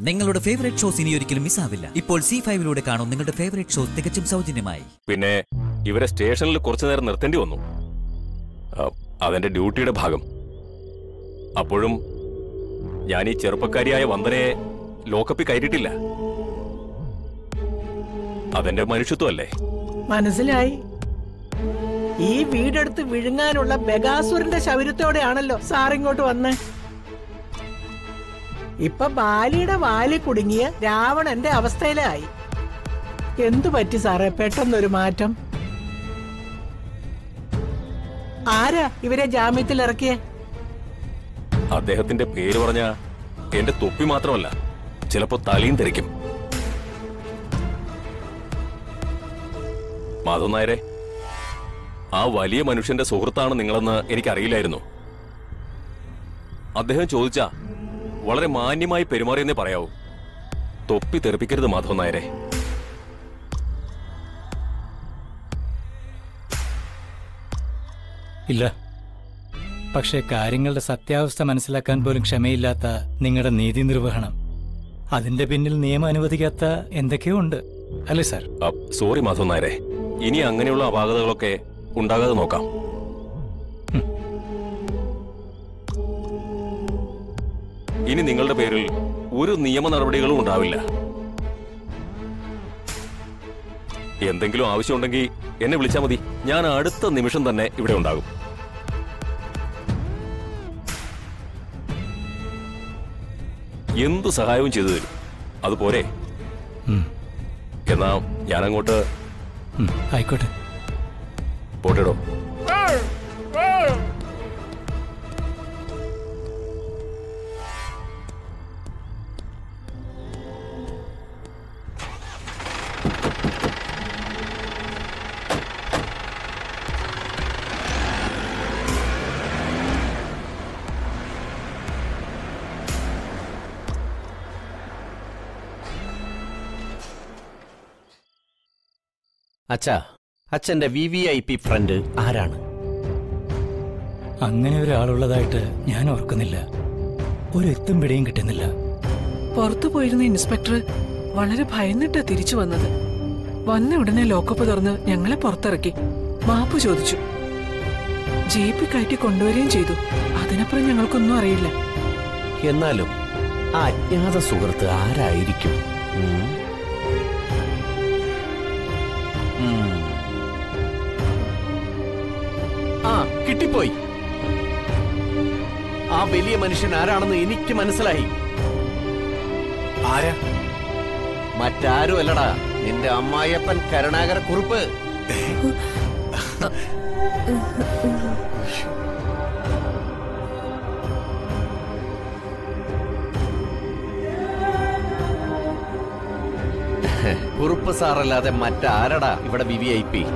നിങ്ങളുടെ favourite shows ഇനി ഒരിക്കലും മിസ്സാവില്ല ഇപ്പോൾ സി ഫൈവിലൂടെ കാണും നിങ്ങളുടെ ഫേവറേറ്റ് ഷോസ് തികച്ചും സൗജന്യമായി പിന്നെ ഇവരെ സ്റ്റേഷനിൽ കുറച്ചു നേരം നിർത്തേണ്ടി വന്നു ആ, അതെന്റെ ഡ്യൂട്ടിയുടെ ഭാഗം അപ്പോഴും ഞാൻ ഈ ചെറുപ്പക്കാരിയായ വന്ദനയെ ലോക്കപ്പിൽ കയറ്റിയിട്ടില്ല അതെന്റെ മനുഷ്യത്വമല്ലേ മനസ്സിലായി ഈ വീടെടുത്ത് വിഴുങ്ങാനുള്ള ബഗാസുരന്റെ ശൗര്യത്തോടെയാണല്ലോ സാർ ഇങ്ങോട്ട് വന്ന് ഇപ്പൊ ബാലിയുടെ വാലി കുടുങ്ങിയ രാവണന്റെ അവസ്ഥയിലായി എന്തു പറ്റി സാറേ പെട്ടെന്നൊരു മാറ്റം ആരാ ഇവരെ ജാമ്യത്തിൽ ഇറക്കിയേ അദ്ദേഹത്തിന്റെ പേര് പറഞ്ഞ എന്റെ തൊപ്പി മാത്രമല്ല ചിലപ്പോ തലയും തെറിക്കും മാധവ് നായരെ ആ വലിയ മനുഷ്യന്റെ സുഹൃത്താണ് നിങ്ങളെന്ന് എനിക്കറിയില്ലായിരുന്നു അദ്ദേഹം ചോദിച്ച വളരെ മാന്യമായി പെരുമാറിയെന്നേ പറയാവൂ തൊപ്പി തെറിപ്പിക്കരുത് മാധവ് നായരെ ഇല്ല പക്ഷേ കാര്യങ്ങളുടെ സത്യാവസ്ഥ മനസ്സിലാക്കാൻ പോലും ക്ഷമയില്ലാത്ത നിങ്ങളുടെ നീതി നിർവഹണം അതിന്റെ പിന്നിൽ നിയമം അനുവദിക്കാത്ത എന്തൊക്കെയോ ഉണ്ട് അല്ലേ സാർ ആ, സോറി മാധവ് നായരെ ഇനി അങ്ങനെയുള്ള അപാകതകളൊക്കെ ഉണ്ടാകാതെ നോക്കാം ഇനി നിങ്ങളുടെ പേരിൽ ഒരു നിയമ നടപടികളും ഉണ്ടാവില്ല എന്തെങ്കിലും ആവശ്യമുണ്ടെങ്കിൽ എന്നെ വിളിച്ചാൽ മതി ഞാൻ അടുത്ത നിമിഷം തന്നെ ഇവിടെ ഉണ്ടാകും എന്ത് സഹായവും ചെയ്തു തരും അതുപോരെ ഉം, എന്നാ ഞാനങ്ങോട്ട് ഉം, ആയിക്കോട്ടെ പോട്ടെടോ അച്ഛാ അച്ഛന്റെ V V I P friend ആരാണ് അങ്ങനെ ഒരാളുള്ളതായിട്ട് ഞാൻ ഓർക്കുന്നില്ല ഒരു എത്തും പിടിയും കിട്ടുന്നില്ല പുറത്തു പോയിരുന്ന ഇൻസ്പെക്ടർ വളരെ ഭയന്നിട്ടാ തിരിച്ചു വന്നത് വന്ന ഉടനെ ലോക്കപ്പ് തുറന്ന് ഞങ്ങളെ പുറത്തിറക്കി മാപ്പ് ചോദിച്ചു ജീപ്പിൽ കയറ്റി കൊണ്ടുവരികയും ചെയ്തു അതിനപ്പുറം ഞങ്ങൾക്കൊന്നും അറിയില്ല എന്നാലും ആ അജ്ഞാത സുഹൃത്ത് ആരായിരിക്കും ഉം? ഉം. ആ കിട്ടിപ്പോയി ആ വലിയ മനുഷ്യൻ ആരാണെന്ന് എനിക്ക് മനസ്സിലായി ആരാ മറ്റാരും അല്ലടാ നിന്റെ അമ്മായിയപ്പൻ കരുണാകര കുറുപ്പ് കുറുപ്പ് സാറല്ലാതെ മറ്റാരടാ ഇവിടെ വി വി ഐ പി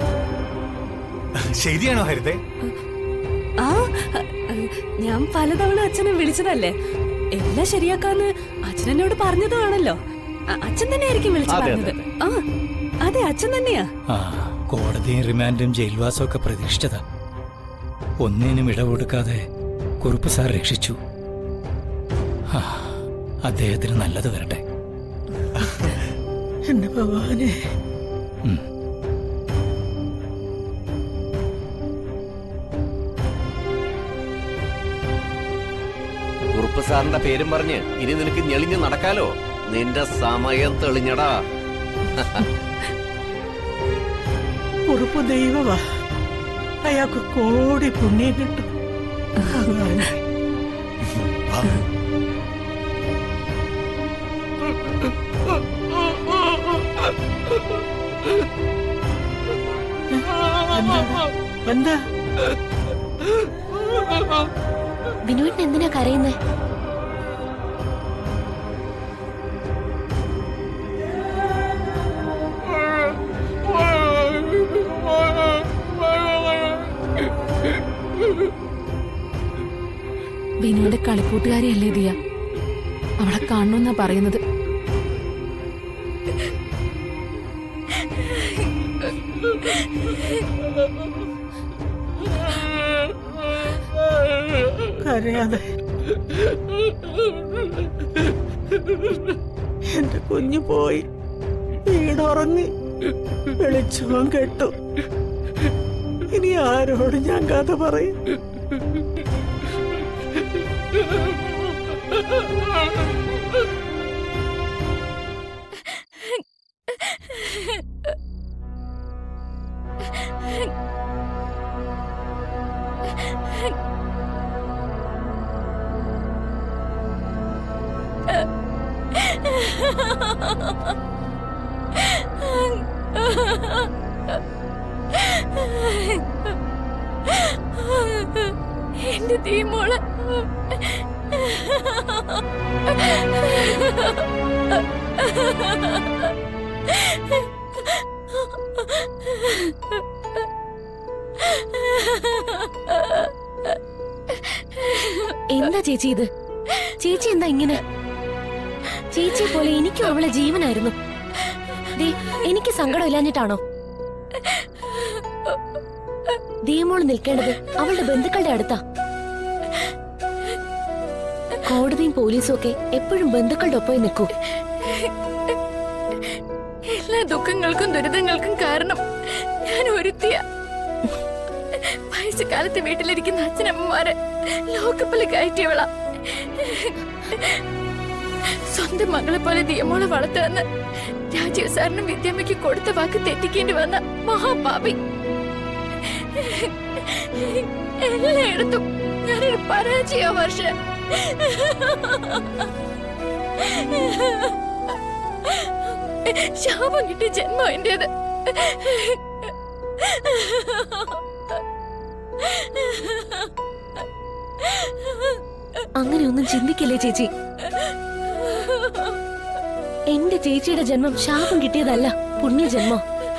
ശരിയാണോ ഹരിതേ ആ ഞാൻ പലതവണ അച്ഛനെ വിളിച്ചതല്ലേ എല്ലാം ശരിയാക്കാന്ന് അച്ഛൻ എന്നോട് പറഞ്ഞതുമാണല്ലോ അ- അച്ഛൻ തന്നെയായിരിക്കും വിളിച്ചു അതെ, പറഞ്ഞത് ആ അതെ അച്ഛൻ തന്നെയാ ആ കോടതിയും റിമാൻഡും ജയിൽവാസവും ഒക്കെ പ്രതീക്ഷിച്ചതാ ഒന്നിനും ഇട കൊടുക്കാതെ കുറുപ്പ് സാർ രക്ഷിച്ചു ആ, അദ്ദേഹത്തിന് നല്ലത് വരട്ടെ എന്റെ ഭഗവാനെ ഉം. കുറുപ്പ് സാറിന്റെ പേരും പറഞ്ഞ് ഇനി നിനക്ക് ഞെളിഞ്ഞ് നടക്കാലോ നിന്റെ സമയം തെളിഞ്ഞടാ ഉറുപ്പ് ദൈവമാ അയാൾക്ക് കോടി പുണ്യം കിട്ടും ഭഗവാനെ. എന്താ ബിനുവേട്ടൻ എന്തിനാ കരയുന്നേ ബിനുവിന്റെ കളിക്കൂട്ടുകാരിയല്ലേ ദിയ അവളെ കാണണമെന്നാ പറയുന്നത് കരയാതെ എന്റെ കുഞ്ഞു പോയി വീടുറങ്ങി വെളിച്ചവും കെട്ടു ഇനി ആരോട് ഞാൻ കഥ പറയും എന്റെ തീമോള് എന്താ ചേച്ചി ഇത് ചേച്ചി എന്താ ഇങ്ങനെ ചേച്ചിയെ പോലെ എനിക്കും അവളെ ജീവനായിരുന്നു ദേ, എനിക്ക് സങ്കടം ഇല്ലാഞ്ഞിട്ടാണോ ദീമോൾ നിൽക്കേണ്ടത് അവളുടെ ബന്ധുക്കളുടെ അടുത്താ കോടതിയും പോലീസും ഒക്കെ എപ്പോഴും ബന്ധുക്കളുടെ ഒപ്പം നിൽക്കൂ എല്ലാ ദുഃഖങ്ങൾക്കും ദുരിതങ്ങൾക്കും കാരണം ഞാൻ ഒരുത്തിയ വയസ്സുകാലത്ത് വീട്ടിലിരിക്കുന്ന അച്ഛനമ്മമാരെ ലോക്കപ്പിൽ കയറ്റിയവള സ്വന്തം മകളെ പോലെ ദിയമോളെ വളർത്തുവെന്ന് രാജീവ് സാറിനും വിദ്യാമ്മയ്ക്ക് കൊടുത്ത വാക്ക് തെറ്റിക്കേണ്ടി വന്ന മഹാപാപി എല്ലായിടത്തും ഞാനൊരു പരാജയ വർഷ ശാപം കിട്ടിയ ജന്മം എന്റേത് അങ്ങനെയൊന്നും ചിന്തിക്കില്ലേ ചേച്ചി എന്റെ ചേച്ചിയുടെ ജന്മം ശാപം കിട്ടിയതല്ല പുണ്യജന്മം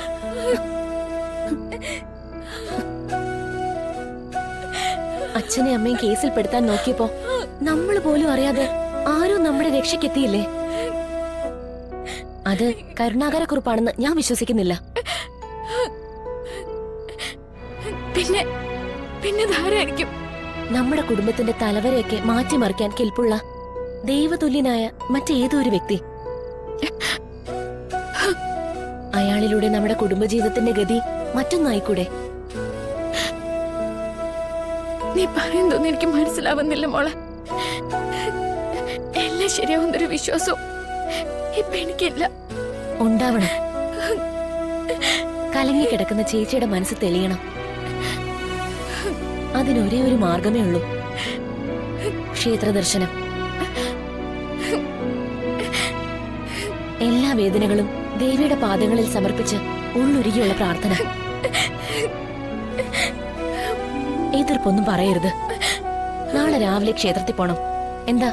അച്ഛനെ അമ്മയും കേസിൽ പെടുത്താൻ നോക്കിയപ്പോ നമ്മൾ പോലും അറിയാതെ ആരും നമ്മുടെ രക്ഷയ്ക്കെത്തിയില്ലേ അത് കരുണാകരക്കുറിപ്പാണെന്ന് ഞാൻ വിശ്വസിക്കുന്നില്ല പിന്നെ പിന്നെ ധാരായിരിക്കും നമ്മുടെ കുടുംബത്തിന്റെ തലവരെയൊക്കെ മാറ്റിമറിക്കാൻ കെൽപ്പുള്ള ദൈവതുല്യനായ മറ്റേതോ ഒരു വ്യക്തി അയാളിലൂടെ നമ്മുടെ കുടുംബജീവിതത്തിന്റെ ഗതി മറ്റൊന്നായിക്കൂടെ നീ പറയുന്നതൊന്നും എനിക്ക് മനസ്സിലാവുന്നില്ല മോളെ എല്ലാം ശരിയാവുന്നൊരു വിശ്വാസവും ഇപ്പൊ എനിക്കില്ല ഉണ്ടാവണം കലങ്ങിക്കിടക്കുന്ന ചേച്ചിയുടെ മനസ്സ് തെളിയണം അതിനൊരേ ഒരു മാർഗമേ ഉള്ളൂ ക്ഷേത്ര ദർശനം എല്ലാ വേദനകളും ദേവിയുടെ പാദങ്ങളിൽ സമർപ്പിച്ച് ഉള്ളൊരുകിയുള്ള പ്രാർത്ഥന എതിർപ്പൊന്നും പറയരുത് നാളെ രാവിലെ ക്ഷേത്രത്തിൽ പോണം എന്താ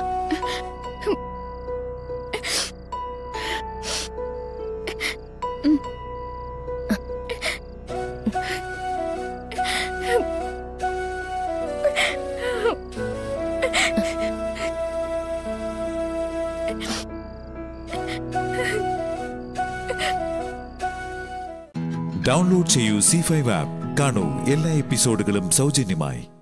ഡൗൺലോഡ് ചെയ്യൂ സി ഫൈവ് ആപ്പ് കാണൂ എല്ലാ എപ്പിസോഡുകളും സൗജന്യമായി